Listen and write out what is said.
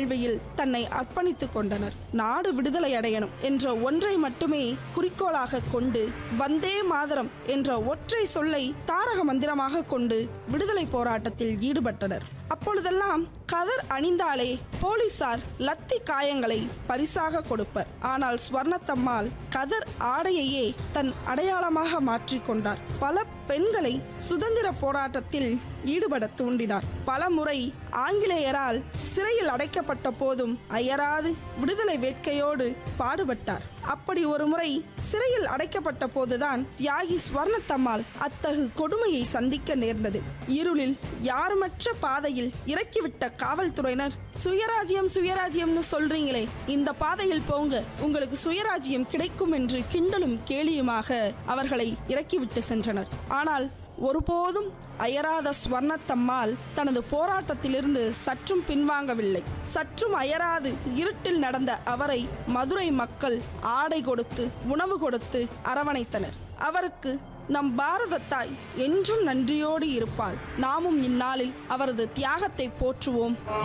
வேள்வியில் தன்னை அர்ப்பணித்துக் கொண்டனர் நாடு விடுதலை அடையணும் என்ற ஒன்றை மட்டுமே குறிக்கோளாக கொண்டு வந்தே மாதரம் என்ற ஒற்றை சொல்லை தாரக மந்திரமாக கொண்டு விடுதலை போராட்டத்தில் ஈடுபட்டனர் அப்பொழுதெல்லாம் கதர் அணிந்தாலே போலீசார் லத்தி காயங்களை பரிசாக கொடுப்பர் ஆனால் ஸ்வர்ணத்தம்மாள் கதர் ஆடையையே தன் அடையாளமாக மாற்றிக்கொண்டார் பல பெண்களை சுதந்திர போராட்டத்தில் ஈடுபட தூண்டினார் பல முறை ஆங்கிலேயரால் சிறையில் அடைக்கப்பட்ட போதும் அயராது விடுதலை வேட்கையோடு பாடுபட்டார் அப்படி ஒரு முறை சிறையில் அடைக்கப்பட்ட போதுதான் தியாகி ஸ்வர்ணத்தம்மாள் அத்தகு கொடுமையை சந்திக்க நேர்ந்தது இருளில் யாருமற்ற பாதையில் இறக்கிவிட்ட காவல்துறையினர் சுயராஜ்யம் சுயராஜ்யம்னு சொல்றீங்களே இந்த பாதையில் போங்க உங்களுக்கு சுயராஜ்யம் கிடைக்கும் என்று கிண்டலும் கேலியுமாக அவர்களை இறக்கிவிட்டு சென்றனர் ஆனால் ஒருபோதும் அயராத ஸ்வர்ணத்தம்மாள் தனது போராட்டத்திலிருந்து சற்றும் பின்வாங்கவில்லை சற்றும் அயராது இருட்டில் நடந்த அவரை மதுரை மக்கள் ஆடை கொடுத்து உணவு கொடுத்து அரவணைத்தனர் அவருக்கு நம் பாரத தாய் என்றும் நன்றியோடு இருப்பாள் நாமும் இந்நாளில் அவரது தியாகத்தை போற்றுவோம்